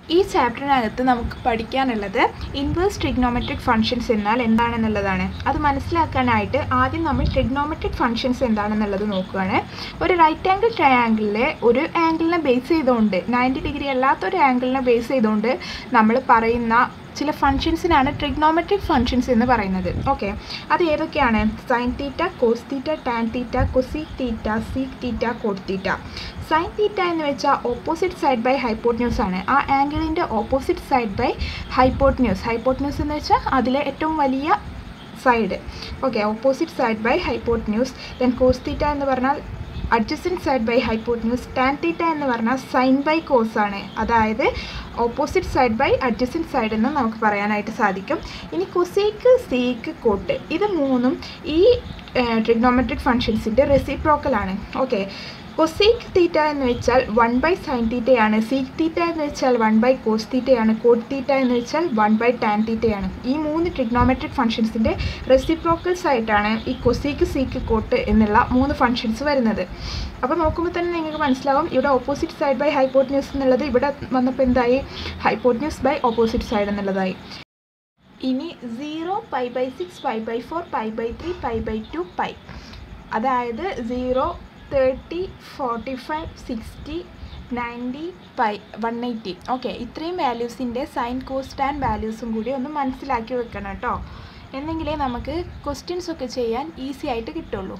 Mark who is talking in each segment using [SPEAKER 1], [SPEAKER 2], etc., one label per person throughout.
[SPEAKER 1] ഈ ചാപ്റ്ററിനകത്ത് നമുക്ക് പഠിക്കാനുള്ളത് ഇൻവേഴ്സ് ട്രിഗ്നോമെട്രിക് ഫങ്ഷൻസ് എന്നാൽ എന്താണെന്നുള്ളതാണ് അത് മനസ്സിലാക്കാനായിട്ട് ആദ്യം നമ്മൾ ട്രിഗ്നോമെട്രിക് ഫങ്ഷൻസ് എന്താണെന്നുള്ളത് നോക്കുകയാണ് ഒരു റൈറ്റ് ആംഗിൾ ട്രയാങ്കിളിലെ ഒരു ആംഗിളിനെ ബേസ് ചെയ്തുകൊണ്ട് നയൻറ്റി ഡിഗ്രി അല്ലാത്ത ഒരു ആംഗിളിനെ ബേസ് ചെയ്തുകൊണ്ട് നമ്മൾ പറയുന്ന ചില ഫങ്ഷൻസിനാണ് ട്രിഗ്നോമെട്രിക് ഫങ്ഷൻസ് എന്ന് പറയുന്നത് ഓക്കെ അത് ഏതൊക്കെയാണ് sine theta cos theta tan theta cosec theta sec theta cot theta sine theta എന്ന് വെച്ചാൽ ഓപ്പോസിറ്റ് സൈഡ് ബൈ ഹൈപ്പോട്ട്ന്യൂസ് ആണ് ആ ആംഗിളിൻ്റെ opposite side by hypotenuse hypotenuse എന്ന് വെച്ചാൽ അതിലെ ഏറ്റവും വലിയ side okay opposite side by hypotenuse then cos theta എന്ന് പറഞ്ഞാൽ adjacent side by hypotenuse tan theta എന്ന് പറഞ്ഞാൽ സൈൻ ബൈ കോസ് ആണ് അതായത് opposite side by adjacent side എന്ന് നമുക്ക് പറയാനായിട്ട് സാധിക്കും ഇനി കൊസേക്ക് സീക്ക് കോട്ട് ഇത് മൂന്നും ഈ ട്രിഗ്നോമെട്രിക് ഫങ്ഷൻസിൻ്റെ റെസിപ്രോക്കലാണ് ഓക്കെ കൊസീക് തീറ്റ എന്ന് വെച്ചാൽ വൺ ബൈ സൈൻ തീറ്റയാണ് സീക് തീറ്റ എന്ന് വെച്ചാൽ വൺ ബൈ കോസ് തീറ്റയാണ് കോട്ട് തീറ്റ എന്ന് വെച്ചാൽ വൺ ബൈ ടാൻ തീറ്റയാണ് ഈ മൂന്ന് ട്രിഗ്നോമെട്രിക് ഫങ്ഷൻസിൻ്റെ റെസിപ്രോക്കൽസ് ആയിട്ടാണ് ഈ കൊസീക്ക് സീക്ക് കോട്ട് എന്നുള്ള മൂന്ന് ഫങ്ഷൻസ് വരുന്നത് അപ്പോൾ നോക്കുമ്പോൾ തന്നെ നിങ്ങൾക്ക് മനസ്സിലാവും ഇവിടെ ഓപ്പോസിറ്റ് സൈഡ് ബൈ ഹൈപ്പോട്ട്ന്യൂസ് എന്നുള്ളത് ഇവിടെ വന്നപ്പോൾ എന്തായി ഹൈപ്പോട്ട്ന്യൂസ് ബൈ ഓപ്പോസിറ്റ് സൈഡ് എന്നുള്ളതായി ഇനി zero pi by six pi by four pi by three pi by two pi അതായത് zero thirty forty five sixty ninety pi one eighty okay ഇത്രയും വാല്യൂസിൻ്റെ sine cost and വാല്യൂസും കൂടി ഒന്ന് മനസ്സിലാക്കി വെക്കണം കേട്ടോ എന്നെങ്കിലേ നമുക്ക് ക്വസ്റ്റ്യൻസ് ഒക്കെ ചെയ്യാൻ ഈസി ആയിട്ട് കിട്ടുള്ളൂ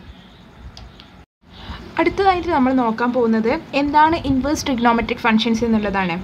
[SPEAKER 1] അടുത്തതായിട്ട് നമ്മൾ നോക്കാൻ പോകുന്നത് എന്താണ് ഇൻവേഴ്സ് ട്രിഗ്നോമെട്രിക് ഫങ്ഷൻസ് എന്നുള്ളതാണ്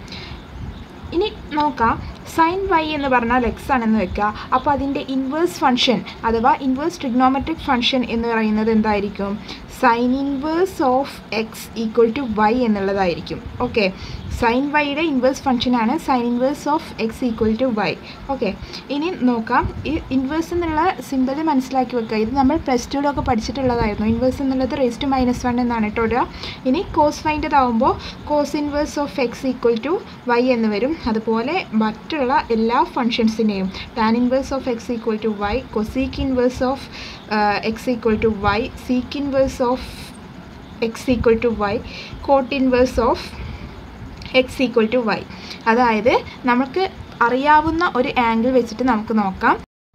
[SPEAKER 1] ഇനി നോക്കാം സൈൻ വൈ എന്ന് പറഞ്ഞാൽ എക്സ് ആണെന്ന് വെക്കുക അപ്പോൾ അതിൻ്റെ ഇൻവേഴ്സ് ഫംഗ്ഷൻ അഥവാ ഇൻവേഴ്സ് ട്രിഗ്നോമെട്രിക് ഫംഗ്ഷൻ എന്ന് പറയുന്നത് എന്തായിരിക്കും sine inverse of x equal to y എന്നുള്ളതായിരിക്കും ഓക്കെ സൈൻ വൈയുടെ ഇൻവേഴ്സ് ഫംഗ്ഷനാണ് sine inverse of x equal to y okay ഇനി നോക്കാം ഈ ഇൻവേഴ്സ് എന്നുള്ള സിമ്പിൾ മനസ്സിലാക്കി വെക്കുക ഇത് നമ്മൾ പ്ലസ് ടുവിലൊക്കെ പഠിച്ചിട്ടുള്ളതായിരുന്നു ഇൻവേഴ്സ് എന്നുള്ളത് റേസ് ടു മൈനസ് വൺ എന്നാണ് കേട്ടോ ഇടുക ഇനി കോസ് ഫൈൻ്റെതാവുമ്പോൾ cos inverse of x equal to y എന്ന് വരും അതുപോലെ മറ്റുള്ള എല്ലാ ഫങ്ഷൻസിനെയും tan inverse of x equal to y cosec inverse of x equal to y sec inverse of x equal to y cot inverse of x equal to y അതായത് നമുക്ക് അറിയാവുന്ന ഒരു ആംഗിൾ വെച്ചിട്ട് നമുക്ക് നോക്കാം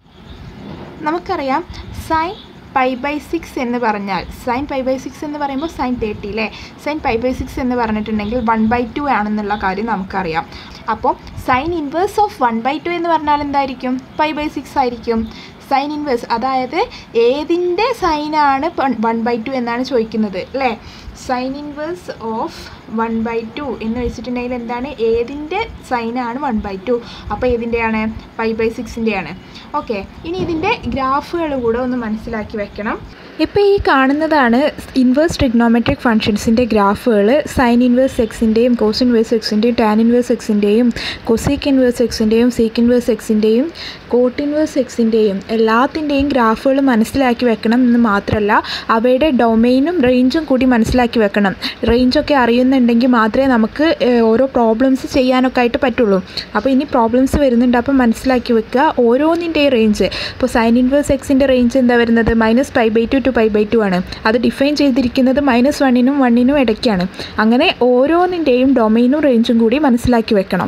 [SPEAKER 1] നമുക്കറിയാം സൈൻ പൈ ബൈ സിക്സ് എന്ന് പറഞ്ഞാൽ സൈൻ പൈ ബൈ സിക്സ് എന്ന് പറയുമ്പോൾ സൈൻ തേർട്ടി അല്ലേ സൈൻ പൈ ബൈ സിക്സ് എന്ന് പറഞ്ഞിട്ടുണ്ടെങ്കിൽ വൺ ബൈ ടു ആണെന്നുള്ള കാര്യം നമുക്കറിയാം അപ്പോൾ sine inverse of one by two എന്ന് പറഞ്ഞാൽ എന്തായിരിക്കും പൈ ബൈ സിക്സ് ആയിരിക്കും സൈൻ ഇൻവേഴ്സ് അതായത് ഏതിൻ്റെ സൈനാണ് വൺ ബൈ ടു എന്നാണ് ചോദിക്കുന്നത് അല്ലേ sine inverse of one by two എന്ന് വെച്ചിട്ടുണ്ടെങ്കിൽ എന്താണ് ഏതിൻ്റെ സൈനാണ് വൺ ബൈ ടു അപ്പോൾ ഏതിൻ്റെയാണ് പൈ ബൈ സിക്സിൻ്റെയാണ് ഓക്കെ ഇനി ഇതിൻ്റെ ഗ്രാഫുകൾ കൂടെ ഒന്ന് മനസ്സിലാക്കി വെക്കണം ഇപ്പോൾ ഈ കാണുന്നതാണ് ഇൻവേഴ്സ് ട്രിഗ്നോമെട്രിക് ഫങ്ഷൻസിൻ്റെ ഗ്രാഫുകൾ സൈൻ ഇൻവേഴ്സ് എക്സിൻ്റെയും കോസ് ഇൻവേഴ്സ് എക്സിൻ്റെയും ടാൻ ഇൻവേഴ്സ് എക്സിൻ്റെയും കൊസീക്ക് ഇൻവേഴ്സ് എക്സിൻ്റെയും സീക്ക് ഇൻവേഴ്സ് എക്സിൻ്റെയും കോട്ട് ഇൻവേഴ്സ് എക്സിൻ്റെയും എല്ലാത്തിൻ്റെയും ഗ്രാഫുകൾ മനസ്സിലാക്കി വെക്കണം എന്ന് മാത്രമല്ല അവയുടെ ഡൊമൈനും റേഞ്ചും കൂടി മനസ്സിലാക്കി വെക്കണം റേഞ്ചൊക്കെ അറിയുന്നുണ്ടെങ്കിൽ മാത്രമേ നമുക്ക് ഓരോ പ്രോബ്ലംസ് ചെയ്യാനൊക്കെ ആയിട്ട് പറ്റുള്ളൂ അപ്പോൾ ഇനി പ്രോബ്ലംസ് വരുന്നുണ്ട് അപ്പോൾ മനസ്സിലാക്കി വെക്കുക ഓരോന്നിൻ്റെയും റേഞ്ച് ഇപ്പോൾ സൈൻ ഇൻവേഴ്സ് എക്സിൻ്റെ റേഞ്ച് എന്താ വരുന്നത് minus pi by two two pi by two ആണ് അത് ഡിഫൈൻ ചെയ്തിരിക്കുന്നത് മൈനസ് വണ്ണിനും വണ്ണിനും ഇടയ്ക്കാണ് അങ്ങനെ ഓരോന്നിൻ്റെയും ഡൊമൈനും റേഞ്ചും കൂടി മനസ്സിലാക്കി വെക്കണം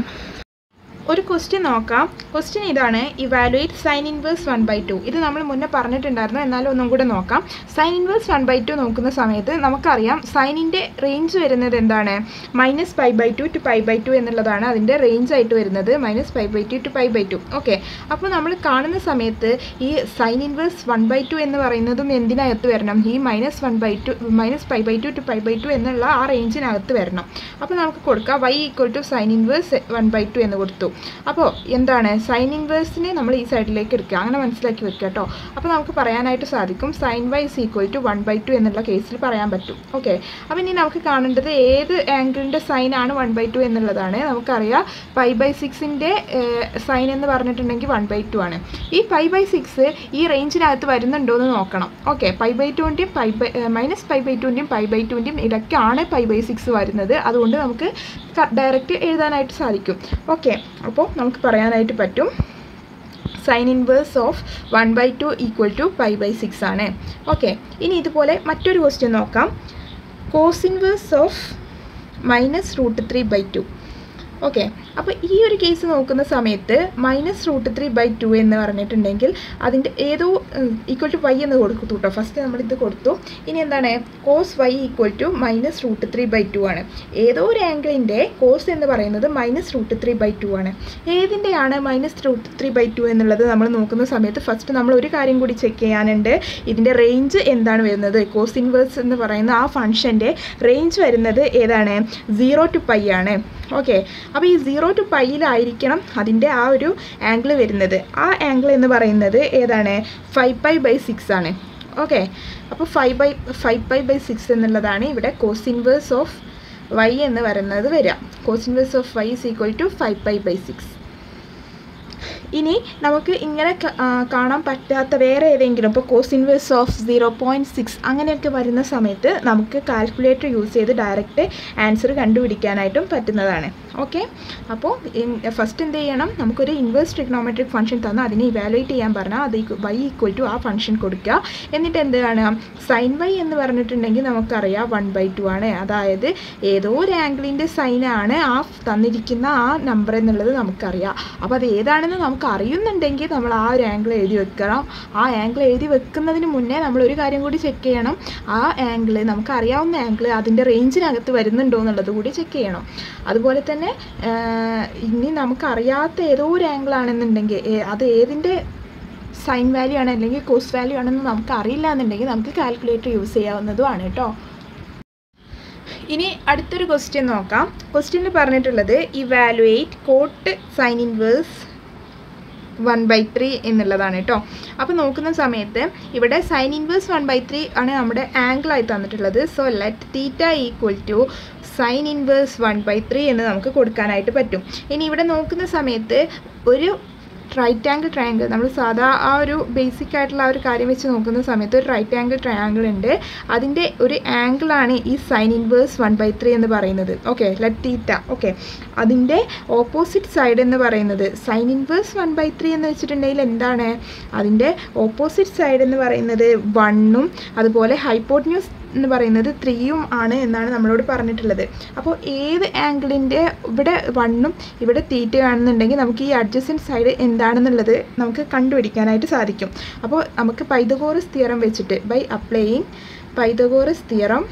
[SPEAKER 1] ഒരു ക്വസ്റ്റ്യൻ നോക്കാം ക്വസ്റ്റ്യൻ ഇതാണ് evaluate sine inverse one by two ഇത് നമ്മൾ മുന്നേ പറഞ്ഞിട്ടുണ്ടായിരുന്നു എന്നാലും ഒന്നും കൂടെ നോക്കാം sine inverse one by two നോക്കുന്ന സമയത്ത് നമുക്കറിയാം സൈനിൻ്റെ റേഞ്ച് വരുന്നത് എന്താണ് minus pi by two two pi by two എന്നുള്ളതാണ് അതിൻ്റെ റേഞ്ച് ആയിട്ട് വരുന്നത് minus pi by two two pi by two okay അപ്പോൾ നമ്മൾ കാണുന്ന സമയത്ത് ഈ sine inverse one by two എന്ന് പറയുന്നതും എന്തിനകത്ത് വരണം ഈ minus one by to minus pi by two two pi by two എന്നുള്ള ആ റേഞ്ചിനകത്ത് വരണം അപ്പോൾ നമുക്ക് കൊടുക്കാം y equal to sine inverse one by two എന്ന് കൊടുത്തു അപ്പോൾ എന്താണ് സൈൻ ഇൻവേഴ്സിനെ നമ്മൾ ഈ സൈഡിലേക്ക് എടുക്കുക അങ്ങനെ മനസ്സിലാക്കി വെക്കുക കേട്ടോ അപ്പോൾ നമുക്ക് പറയാനായിട്ട് സാധിക്കും sine y is equal to one by two എന്നുള്ള കേസിൽ പറയാൻ പറ്റും ഓക്കെ അപ്പോൾ ഇനി നമുക്ക് കാണേണ്ടത് ഏത് ആംഗിളിൻ്റെ സൈൻ ആണ് വൺ ബൈ ടു എന്നുള്ളതാണ് നമുക്കറിയാം പൈ ബൈ സിക്സിൻ്റെ സൈൻ എന്ന് പറഞ്ഞിട്ടുണ്ടെങ്കിൽ വൺ ബൈ ടു ആണ് ഈ പൈ ബൈ സിക്സ് ഈ റേഞ്ചിനകത്ത് വരുന്നുണ്ടോ എന്ന് നോക്കണം ഓക്കെ പൈ ബൈ ടുവിൻ്റെയും pi by minus pi by ടുവിൻ്റെയും പൈ ബൈ ടുവിൻ്റെയും ഇടയ്ക്കാണ് പൈ ബൈ സിക്സ് വരുന്നത് അതുകൊണ്ട് നമുക്ക് ഡയറക്റ്റ് എഴുതാനായിട്ട് സാധിക്കും ഓക്കെ അപ്പോൾ നമുക്ക് പറയാനായിട്ട് പറ്റും sine inverse of one by two equal to pi by six ആണ് ഓക്കെ ഇനി ഇതുപോലെ മറ്റൊരു ക്വസ്റ്റ്യൻ നോക്കാം cos inverse of minus root three by two okay അപ്പോൾ ഈ ഒരു കേസ് നോക്കുന്ന സമയത്ത് minus root three by two എന്ന് പറഞ്ഞിട്ടുണ്ടെങ്കിൽ അതിൻ്റെ ഏതോ ഈക്വൽ ടു വൈ എന്ന് കൊടുത്തു കേട്ടോ ഫസ്റ്റ് നമ്മളിത് കൊടുത്തു ഇനി എന്താണ് cos y equal to minus root three by two ആണ് ഏതോ ഒരു ആംഗിളിൻ്റെ കോസ് എന്ന് പറയുന്നത് minus root three by two ആണ് ഏതിൻ്റെയാണ് minus root three by two എന്നുള്ളത് നമ്മൾ നോക്കുന്ന സമയത്ത് ഫസ്റ്റ് നമ്മൾ ഒരു കാര്യം കൂടി ചെക്ക് ചെയ്യാനുണ്ട് ഇതിൻ്റെ റേഞ്ച് എന്താണ് വരുന്നത് കോസ് ഇൻവേഴ്സ് എന്ന് പറയുന്ന ആ ഫംഗ്ഷൻ്റെ റേഞ്ച് വരുന്നത് ഏതാണ് സീറോ ടു പൈ ആണ് ഓക്കെ അപ്പോൾ ഈ സീറോ ടു പൈയിലായിരിക്കണം അതിൻ്റെ ആ ഒരു ആംഗിൾ വരുന്നത് ആ ആംഗിൾ എന്ന് പറയുന്നത് ഏതാണ് ഫൈവ് പൈ ബൈ സിക്സ് ആണ് ഓക്കെ അപ്പോൾ five by five pi by six എന്നുള്ളതാണ് ഇവിടെ കോസ് ഇൻവേഴ്സ് ഓഫ് വൈ എന്ന് പറയുന്നത് വരിക cos inverse of y is equal to five pi by six ഇനി നമുക്ക് ഇങ്ങനെ ക- ആ, കാണാൻ പറ്റാത്ത വേറെ ഏതെങ്കിലും ഇപ്പോൾ cos inverse of zero point six അങ്ങനെയൊക്കെ വരുന്ന സമയത്ത് നമുക്ക് കാൽക്കുലേറ്റർ യൂസ് ചെയ്ത് ഡയറക്റ്റ് ആൻസർ കണ്ടുപിടിക്കാനായിട്ടും പറ്റുന്നതാണ് ഓക്കെ അപ്പോൾ ഫസ്റ്റ് എന്ത് ചെയ്യണം നമുക്കൊരു ഇൻവേഴ്സ് ട്രിഗ്നോമെട്രിക് ഫംഗ്ഷൻ തന്ന് അതിനെ ഇവാലുവേറ്റ് ചെയ്യാൻ പറഞ്ഞാൽ അത് വൈ ഈക്വൽ ടു ആ ഫംഗ്ഷൻ കൊടുക്കുക എന്നിട്ട് എന്ത് കാണുക സൈൻ വൈ എന്ന് പറഞ്ഞിട്ടുണ്ടെങ്കിൽ നമുക്കറിയാം വൺ ബൈ ടു ആണ് അതായത് ഏതോ ഒരു ആംഗിളിൻ്റെ സൈനാണ് ആ തന്നിരിക്കുന്ന ആ നമ്പർ എന്നുള്ളത് നമുക്കറിയാം അപ്പോൾ അത് ഏതാണെന്ന് നമുക്ക് അറിയുന്നുണ്ടെങ്കിൽ നമ്മൾ ആ ഒരു ആംഗിൾ എഴുതി വെക്കണം ആ ആംഗിൾ എഴുതി വെക്കുന്നതിന് മുന്നേ നമ്മൾ ഒരു കാര്യം കൂടി ചെക്ക് ചെയ്യണം ആ ആംഗിൾ നമുക്ക് അറിയാവുന്ന ആംഗിൾ അതിൻ്റെ റേഞ്ചിനകത്ത് വരുന്നുണ്ടോ എന്നുള്ളത് കൂടി ചെക്ക് ചെയ്യണം അതുപോലെ തന്നെ ആഹ്, ഇനി നമുക്ക് അറിയാത്ത ഏതോ ഒരു ആംഗിൾ ആണെന്നുണ്ടെങ്കിൽ ഏ- അത് ഏതിൻ്റെ സൈൻ വാല്യൂ ആണ് അല്ലെങ്കിൽ കോസ് വാല്യൂ ആണെന്ന് നമുക്ക് അറിയില്ല എന്നുണ്ടെങ്കിൽ നമുക്ക് കാൽക്കുലേറ്റർ യൂസ് ചെയ്യാവുന്നതുമാണ് കേട്ടോ ഇനി അടുത്തൊരു ക്വസ്റ്റ്യൻ നോക്കാം ക്വസ്റ്റ്യനിൽ പറഞ്ഞിട്ടുള്ളത് evaluate cot sine inverse one by three എന്നുള്ളതാണ് കേട്ടോ അപ്പോൾ നോക്കുന്ന സമയത്ത് ഇവിടെ sine inverse one by three ആണ് നമ്മുടെ ആംഗിളായി തന്നിട്ടുള്ളത് so let theta equal to sine inverse one by three എന്ന് നമുക്ക് കൊടുക്കാനായിട്ട് പറ്റും ഇനി ഇവിടെ നോക്കുന്ന സമയത്ത് ഒരു റൈറ്റ് ആംഗിൾ ട്രയാങ്കിൾ നമ്മൾ സാധാ ആ ഒരു ബേസിക് ആയിട്ടുള്ള ആ ഒരു കാര്യം വെച്ച് നോക്കുന്ന സമയത്ത് ഒരു റൈറ്റ് ആംഗിൾ ട്രയാങ്കിൾ ഉണ്ട് അതിൻ്റെ ഒരു ആംഗിളാണ് ഈ sine inverse one by three എന്ന് പറയുന്നത് ഓക്കെ ലെറ്റ് തീറ്റ ഓക്കെ അതിൻ്റെ ഓപ്പോസിറ്റ് സൈഡ് എന്ന് പറയുന്നത് sine inverse one by three എന്ന് വെച്ചിട്ടുണ്ടെങ്കിൽ എന്താണ് അതിൻ്റെ ഓപ്പോസിറ്റ് സൈഡ് എന്ന് പറയുന്നത് വണ്ണും അതുപോലെ ഹൈപ്പോട്ന്യൂസ് എന്ന് പറയുന്നത് ത്രീയും ആണ് എന്നാണ് നമ്മളോട് പറഞ്ഞിട്ടുള്ളത് അപ്പോൾ ഏത് ആംഗിളിൻ്റെ ഇവിടെ വണ്ണും ഇവിടെ തീറ്റ കാണുന്നുണ്ടെങ്കിൽ നമുക്ക് ഈ അഡ്ജസ്റ്റൻറ്റ് സൈഡ് എന്താണെന്നുള്ളത് നമുക്ക് കണ്ടുപിടിക്കാനായിട്ട് സാധിക്കും അപ്പോൾ നമുക്ക് പൈതഗോറസ് തിയറം വെച്ചിട്ട് ബൈ അപ്ലൈയിങ് പൈതഗോറസ് തിയറം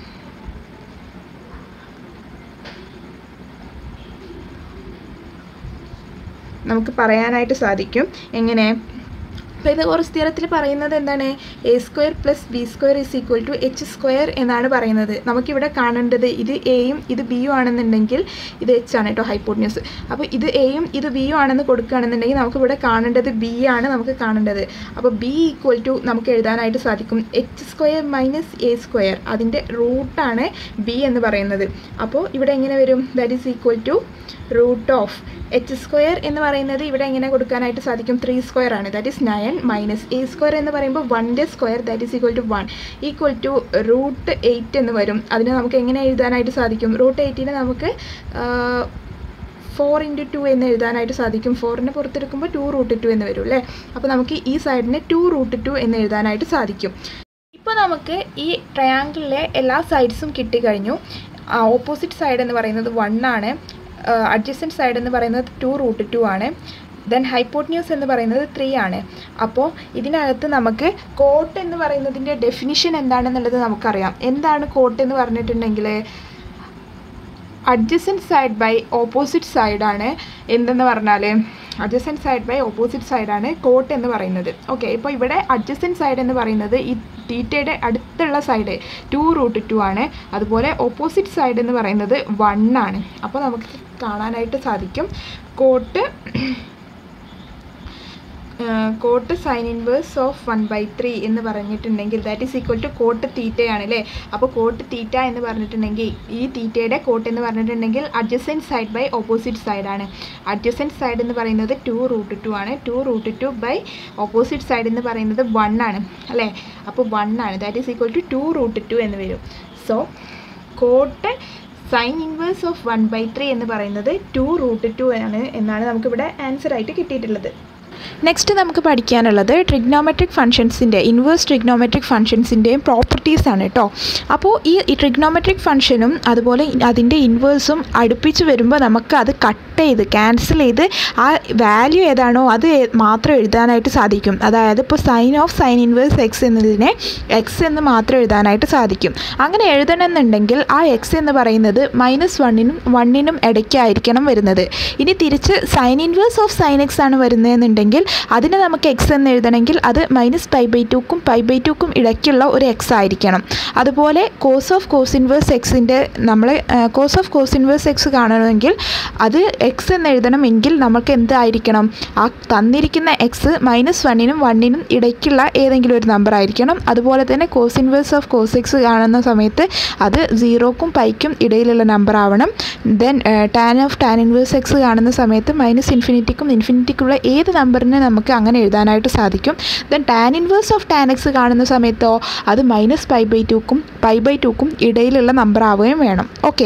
[SPEAKER 1] നമുക്ക് പറയാനായിട്ട് സാധിക്കും എങ്ങനെ പൈതഗോറസ് തിയറത്തിൽ പറയുന്നത് എന്താണ് a square plus b square is equal to h square എന്നാണ് പറയുന്നത് നമുക്കിവിടെ കാണേണ്ടത് ഇത് എയും ഇത് ബിയും ആണെന്നുണ്ടെങ്കിൽ ഇത് എച്ച് ആണ് കേട്ടോ ഹൈപ്പോട്ന്യൂസ് അപ്പോൾ ഇത് എയും ഇത് ബിയും ആണെന്ന് കൊടുക്കുകയാണെന്നുണ്ടെങ്കിൽ നമുക്കിവിടെ കാണേണ്ടത് ബി ആണ് നമുക്ക് കാണേണ്ടത് അപ്പോൾ ബി ഈക്വൽ ടു നമുക്ക് എഴുതാനായിട്ട് സാധിക്കും h square minus a square അതിൻ്റെ റൂട്ടാണ് ബി എന്ന് പറയുന്നത് അപ്പോൾ ഇവിടെ എങ്ങനെ വരും that is equal to root of h square എന്ന് പറയുന്നത് ഇവിടെ എങ്ങനെ കൊടുക്കാനായിട്ട് സാധിക്കും ത്രീ സ്ക്വയർ ആണ് that is nine minus a square എന്ന് പറയുമ്പോൾ വണ്ണിൻ്റെ square that is equal to one equal to root eight എന്ന് വരും അതിനെ നമുക്ക് എങ്ങനെ എഴുതാനായിട്ട് സാധിക്കും റൂട്ട് എയ്റ്റിനെ നമുക്ക് ഫോർ ഇൻറ്റു ടു എന്ന് എഴുതാനായിട്ട് സാധിക്കും ഫോറിനെ പുറത്തെടുക്കുമ്പോൾ ടു റൂട്ട് ടു എന്ന് വരും അല്ലേ അപ്പോൾ നമുക്ക് ഈ സൈഡിനെ ടു റൂട്ട് ടു എന്ന് എഴുതാനായിട്ട് സാധിക്കും ഇപ്പോൾ നമുക്ക് ഈ ട്രയാങ്കിളിലെ എല്ലാ സൈഡ്സും കിട്ടിക്കഴിഞ്ഞു ഓപ്പോസിറ്റ് സൈഡ് എന്ന് പറയുന്നത് വൺ ആണ് അഡ്ജസ്റ്റൻറ്റ് സൈഡ് എന്ന് പറയുന്നത് ടു റൂട്ട് ടു ആണ് ദെൻ ഹൈപ്പോട്ന്യൂസ് എന്ന് പറയുന്നത് ത്രീ ആണ് അപ്പോൾ ഇതിനകത്ത് നമുക്ക് കോട്ട് എന്ന് പറയുന്നതിൻ്റെ ഡെഫിനിഷൻ എന്താണെന്നുള്ളത് നമുക്കറിയാം എന്താണ് കോട്ട് എന്ന് പറഞ്ഞിട്ടുണ്ടെങ്കിൽ അഡ്ജസൻറ്റ് സൈഡ് ബൈ ഓപ്പോസിറ്റ് സൈഡാണ് എന്തെന്ന് പറഞ്ഞാൽ അഡ്ജസൻറ്റ് സൈഡ് ബൈ ഓപ്പോസിറ്റ് സൈഡാണ് കോട്ട് എന്ന് പറയുന്നത് ഓക്കെ ഇപ്പോൾ ഇവിടെ അഡ്ജസൻറ്റ് സൈഡ് എന്ന് പറയുന്നത് ഈ തീറ്റയുടെ അടുത്തുള്ള സൈഡ് ടു റൂട്ട് ടു ആണ് അതുപോലെ ഓപ്പോസിറ്റ് സൈഡ് എന്ന് പറയുന്നത് വൺ ആണ് അപ്പോൾ നമുക്ക് കാണാനായിട്ട് സാധിക്കും cot cot sine inverse of one by three എന്ന് പറഞ്ഞിട്ടുണ്ടെങ്കിൽ that is equal to cot തീറ്റയാണ് അല്ലേ അപ്പോൾ കോട്ട് തീറ്റ എന്ന് പറഞ്ഞിട്ടുണ്ടെങ്കിൽ ഈ തീറ്റയുടെ കോട്ട് എന്ന് പറഞ്ഞിട്ടുണ്ടെങ്കിൽ അഡ്ജസൻറ്റ് സൈഡ് ബൈ ഓപ്പോസിറ്റ് സൈഡാണ് അഡ്ജസൻറ്റ് സൈഡ് എന്ന് പറയുന്നത് ടു റൂട്ട് ടു ആണ് two root two by opposite side എന്ന് പറയുന്നത് വൺ ആണ് അല്ലേ അപ്പോൾ വൺ ആണ് that is equal to two root two എന്ന് വരും so cot sine inverse of one by three എന്ന് പറയുന്നത് ടു റൂട്ട് ടു ആണ് എന്നാണ് നമുക്കിവിടെ ആൻസർ ആയിട്ട് കിട്ടിയിട്ടുള്ളത് നെക്സ്റ്റ് നമുക്ക് പഠിക്കാനുള്ളത് ട്രിഗ്നോമെട്രിക് ഫംഗ്ഷൻസിൻ്റെ ഇൻവേഴ്സ് ട്രിഗ്നോമെട്രിക് ഫംഗ്ഷൻസിൻ്റെയും പ്രോപ്പർട്ടീസ് ആണ് കേട്ടോ അപ്പോൾ ഈ ട്രിഗ്നോമെട്രിക് ഫംഗ്ഷനും അതുപോലെ അതിൻ്റെ ഇൻവേഴ്സും അടുപ്പിച്ച് വരുമ്പോൾ നമുക്ക് അത് കട്ട് ചെയ്ത് ക്യാൻസൽ ചെയ്ത് ആ വാല്യൂ ഏതാണോ അത് മാത്രം എഴുതാനായിട്ട് സാധിക്കും അതായത് ഇപ്പോൾ sine of sine inverse x എന്നതിനെ എക്സ് എന്ന് മാത്രം എഴുതാനായിട്ട് സാധിക്കും അങ്ങനെ എഴുതണമെന്നുണ്ടെങ്കിൽ ആ എക്സ് എന്ന് പറയുന്നത് മൈനസ് വണ്ണിനും വണ്ണിനും ഇടയ്ക്കായിരിക്കണം വരുന്നത് ഇനി തിരിച്ച് sine inverse of sine x ആണ് വരുന്നതെന്നുണ്ടെങ്കിൽ അതിനെ നമുക്ക് എക്സ് എന്ന് എഴുതണമെങ്കിൽ അത് മൈനസ് പൈ ബൈ ടുക്കും പൈ ബൈ ടുക്കും ഇടയ്ക്കുള്ള ഒരു എക്സ് ആയിരിക്കണം അതുപോലെ കോസ് ഓഫ് കോസ് ഇൻവേഴ്സ് എക്സിൻ്റെ നമ്മൾ cos of cos inverse x കാണണമെങ്കിൽ അത് എക്സ് എന്ന് എഴുതണമെങ്കിൽ നമുക്ക് എന്തായിരിക്കണം ആ തന്നിരിക്കുന്ന എക്സ് മൈനസ് വണ്ണിനും വണ്ണിനും ഇടയ്ക്കുള്ള ഏതെങ്കിലും ഒരു നമ്പർ ആയിരിക്കണം അതുപോലെ തന്നെ cos inverse of cos x കാണുന്ന സമയത്ത് അത് സീറോക്കും പൈക്കും ഇടയിലുള്ള നമ്പർ ആവണം then tan of tan inverse x കാണുന്ന സമയത്ത് മൈനസ് ഇൻഫിനിറ്റിക്കും ഇൻഫിനിറ്റിക്കുള്ള ഏത് നമ്പറിനെ നമുക്ക് അങ്ങനെ എഴുതാനായിട്ട് സാധിക്കും then tan inverse of tan x കാണുന്ന സമയത്തോ അത് മൈനസ് പൈ ബൈ ടുക്കും പൈ ബൈ ടുക്കും ഇടയിലുള്ള നമ്പർ ആവുകയും വേണം ഓക്കെ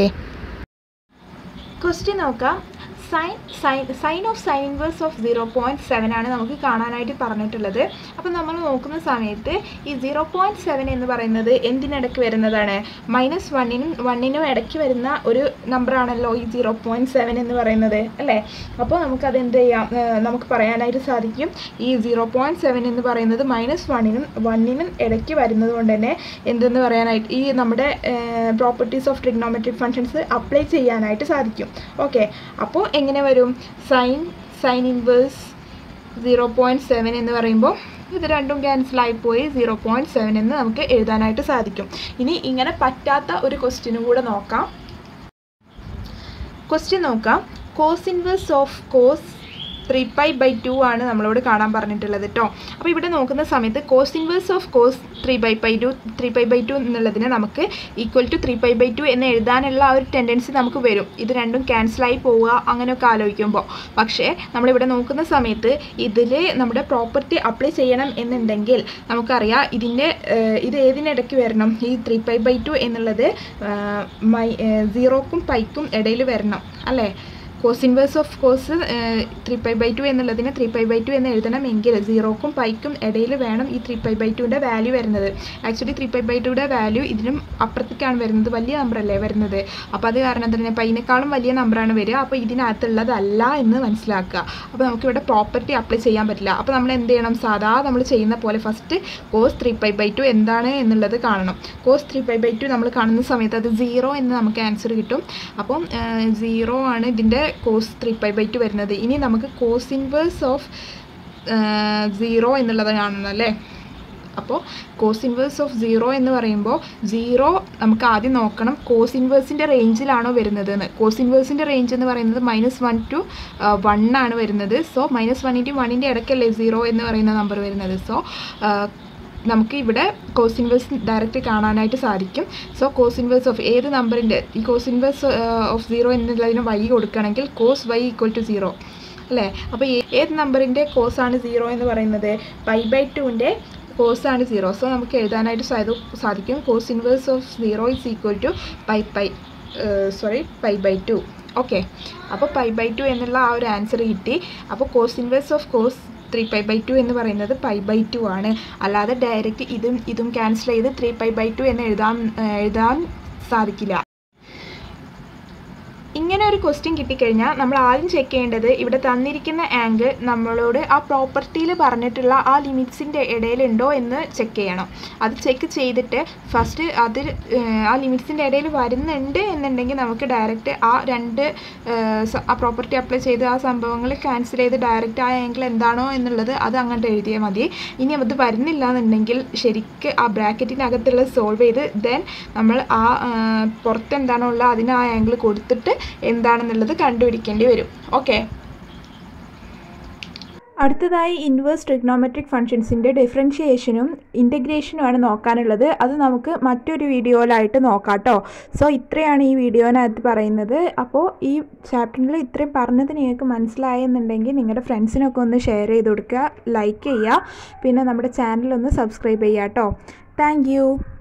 [SPEAKER 1] ക്വസ്റ്റ്യൻ നോക്കാം sine sine sine of sine inverse of zero point seven ആണ് നമുക്ക് കാണാനായിട്ട് പറഞ്ഞിട്ടുള്ളത് അപ്പോൾ നമ്മൾ നോക്കുന്ന സമയത്ത് ഈ സീറോ പോയിൻറ്റ് സെവൻ എന്ന് പറയുന്നത് എന്തിനിടയ്ക്ക് വരുന്നതാണ് മൈനസ് വണ്ണിനും വണ്ണിനും ഇടയ്ക്ക് വരുന്ന ഒരു നമ്പറാണല്ലോ ഈ സീറോ പോയിൻറ്റ് സെവൻ എന്ന് പറയുന്നത് അല്ലേ അപ്പോൾ നമുക്കത് എന്ത് ചെയ്യാം നമുക്ക് പറയാനായിട്ട് സാധിക്കും ഈ സീറോ പോയിൻറ്റ് സെവൻ എന്ന് പറയുന്നത് മൈനസ് വണ്ണിനും വണ്ണിനും ഇടയ്ക്ക് വരുന്നത് കൊണ്ട് തന്നെ എന്തെന്ന് പറയാനായിട്ട് ഈ നമ്മുടെ properties of trigonometric functions apply ചെയ്യാനായിട്ട് സാധിക്കും ഓക്കെ അപ്പോൾ എങ്ങനെ വരും sine sine inverse zero point seven എന്ന് പറയുമ്പോൾ ഇത് രണ്ടും ക്യാൻസലായി പോയി സീറോ പോയിൻറ്റ് സെവൻ എന്ന് നമുക്ക് എഴുതാനായിട്ട് സാധിക്കും ഇനി ഇങ്ങനെ പറ്റാത്ത ഒരു ക്വസ്റ്റ്യനും കൂടെ നോക്കാം ക്വസ്റ്റ്യൻ നോക്കാം cos inverse of cos three pi by two ആണ് നമ്മളോട് കാണാൻ പറഞ്ഞിട്ടുള്ളത് കേട്ടോ അപ്പോൾ ഇവിടെ നോക്കുന്ന സമയത്ത് cos inverse of cos three by pi two three pi by two എന്നുള്ളതിനെ നമുക്ക് equal to three pi by two എന്ന് എഴുതാനുള്ള ആ ഒരു ടെൻഡൻസി നമുക്ക് വരും ഇത് രണ്ടും ക്യാൻസലായി പോവുക അങ്ങനെയൊക്കെ ആലോചിക്കുമ്പോൾ പക്ഷേ നമ്മളിവിടെ നോക്കുന്ന സമയത്ത് ഇതിൽ നമ്മുടെ പ്രോപ്പർട്ടി അപ്ലൈ ചെയ്യണം എന്നുണ്ടെങ്കിൽ നമുക്കറിയാം ഇതിൻ്റെ ഇത് ഏതിനിടയ്ക്ക് വരണം ഈ ത്രീ പൈ ബൈ ടു എന്നുള്ളത് മൈ സീറോക്കും പൈക്കും ഇടയിൽ വരണം അല്ലേ cos inverse of cos three pi by two എന്നുള്ളതിനെ ത്രീ പൈ ബൈ ടു എന്ന് എഴുതണമെങ്കിൽ സീറോക്കും പൈക്കും ഇടയിൽ വേണം ഈ ത്രീ പൈ ബൈ ടുവിൻ്റെ വാല്യൂ വരുന്നത് ആക്ച്വലി ത്രീ പൈ ബൈ ടുയുടെ വാല്യൂ ഇതിനും അപ്പുറത്തേക്കാണ് വരുന്നത് വലിയ നമ്പറല്ലേ വരുന്നത് അപ്പോൾ അത് കാരണം തന്നെ പൈനേക്കാളും വലിയ നമ്പറാണ് വരിക അപ്പോൾ ഇതിനകത്തുള്ളതല്ല എന്ന് മനസ്സിലാക്കുക അപ്പോൾ നമുക്കിവിടെ പ്രോപ്പർട്ടി അപ്ലൈ ചെയ്യാൻ പറ്റില്ല അപ്പോൾ നമ്മൾ എന്ത് ചെയ്യണം സാധാ നമ്മൾ ചെയ്യുന്ന പോലെ first cos three pi by two എന്താണ് എന്നുള്ളത് കാണണം cos three pi by two നമ്മൾ കാണുന്ന സമയത്ത് അത് സീറോ എന്ന് നമുക്ക് ആൻസർ കിട്ടും അപ്പം സീറോ ആണ് ഇതിൻ്റെ cos three pi by two വരുന്നത് ഇനി നമുക്ക് കോസ് ഇൻവേഴ്സ് ഓഫ് സീറോ എന്നുള്ളത് കാണണം അല്ലേ അപ്പോൾ കോസ് ഇൻവേഴ്സ് ഓഫ് സീറോ എന്ന് പറയുമ്പോൾ സീറോ നമുക്ക് ആദ്യം നോക്കണം കോസ് ഇൻവേഴ്സിൻ്റെ റേഞ്ചിലാണോ വരുന്നത് എന്ന് കോസ് ഇൻവേഴ്സിൻ്റെ റേഞ്ച് എന്ന് പറയുന്നത് മൈനസ് വൺ ടു വൺ ആണ് വരുന്നത് സോ മൈനസ് വണ്ണിൻ്റെയും വണ്ണിൻ്റെ ഇടയ്ക്കല്ലേ സീറോ എന്ന് പറയുന്ന നമ്പർ വരുന്നത് സോ നമുക്ക് ഇവിടെ കോസ് ഇൻവേഴ്സ് ഡയറക്റ്റ് കാണാനായിട്ട് സാധിക്കും സോ കോസ് ഇൻവേഴ്സ് ഓഫ് ഏത് നമ്പറിൻ്റെ ഈ കോസ് ഇൻവേഴ്സ് ഓഫ് സീറോ എന്നുള്ളതിന് വൈ കൊടുക്കുകയാണെങ്കിൽ cos y equal to zero അല്ലേ അപ്പോൾ ഏത് നമ്പറിൻ്റെ കോസാണ് സീറോ എന്ന് പറയുന്നത് പൈ ബൈ ടുവിൻ്റെ കോസാണ് സീറോ സോ നമുക്ക് എഴുതാനായിട്ട് സാധിക്കും cos inverse of zero is equal to pi pi sorry pi by two okay അപ്പോൾ പൈ ബൈ ടു എന്നുള്ള ആ ഒരു ആൻസർ കിട്ടി അപ്പോൾ cos inverse of cos three pi by two എന്ന് പറയുന്നത് പൈ ബൈ ടു ആണ് അല്ലാതെ ഡയറക്റ്റ് ഇതും ഇതും ക്യാൻസൽ ചെയ്ത് ത്രീ പൈ ബൈ ടു എന്ന് എഴുതാൻ എഴുതാൻ സാധിക്കില്ല ഇങ്ങനെ ഒരു ക്വസ്റ്റ്യൻ കിട്ടിക്കഴിഞ്ഞാൽ നമ്മൾ ആദ്യം ചെക്ക് ചെയ്യേണ്ടത് ഇവിടെ തന്നിരിക്കുന്ന ആംഗിൾ നമ്മളോട് ആ പ്രോപ്പർട്ടിയിൽ പറഞ്ഞിട്ടുള്ള ആ ലിമിറ്റ്സിൻ്റെ ഇടയിലുണ്ടോ എന്ന് ചെക്ക് ചെയ്യണം അത് ചെക്ക് ചെയ്തിട്ട് ഫസ്റ്റ് അതിൽ ആ ലിമിറ്റ്സിൻ്റെ ഇടയിൽ വരുന്നുണ്ട് എന്നുണ്ടെങ്കിൽ നമുക്ക് ഡയറക്റ്റ് ആ രണ്ട് ആ പ്രോപ്പർട്ടി അപ്ലൈ ചെയ്ത് ആ സംഭവങ്ങൾ ക്യാൻസൽ ചെയ്ത് ഡയറക്റ്റ് ആ ആംഗിൾ എന്താണോ എന്നുള്ളത് അത് അങ്ങോട്ട് എഴുതിയാൽ മതി ഇനി അത് വരുന്നില്ല എന്നുണ്ടെങ്കിൽ ശരിക്ക് ആ ബ്രാക്കറ്റിനകത്തുള്ള സോൾവ് ചെയ്ത് ദെൻ നമ്മൾ ആ പുറത്ത് എന്താണോ ഉള്ളത് അതിന് ആ ആംഗിൾ കൊടുത്തിട്ട് എന്താണെന്നുള്ളത് കണ്ടുപിടിക്കേണ്ടി വരും ഓക്കെ അടുത്തതായി ഇൻവേഴ്സ് ട്രിഗ്നോമെട്രിക് ഫംഗ്ഷൻസിൻ്റെ ഡിഫറൻഷിയേഷനും ഇൻറ്റഗ്രേഷനുമാണ് നോക്കാനുള്ളത് അത് നമുക്ക് മറ്റൊരു വീഡിയോയിലായിട്ട് നോക്കാം കേട്ടോ സോ ഇത്രയാണ് ഈ വീഡിയോനകത്ത് പറയുന്നത് അപ്പോൾ ഈ ചാപ്റ്ററിൽ ഇത്രയും പറഞ്ഞത് നിങ്ങൾക്ക് മനസ്സിലായെന്നുണ്ടെങ്കിൽ നിങ്ങളുടെ ഫ്രണ്ട്സിനൊക്കെ ഒന്ന് ഷെയർ ചെയ്ത് കൊടുക്കുക ലൈക്ക് ചെയ്യുക പിന്നെ നമ്മുടെ ചാനലൊന്ന് സബ്സ്ക്രൈബ് ചെയ്യുക കേട്ടോ താങ്ക്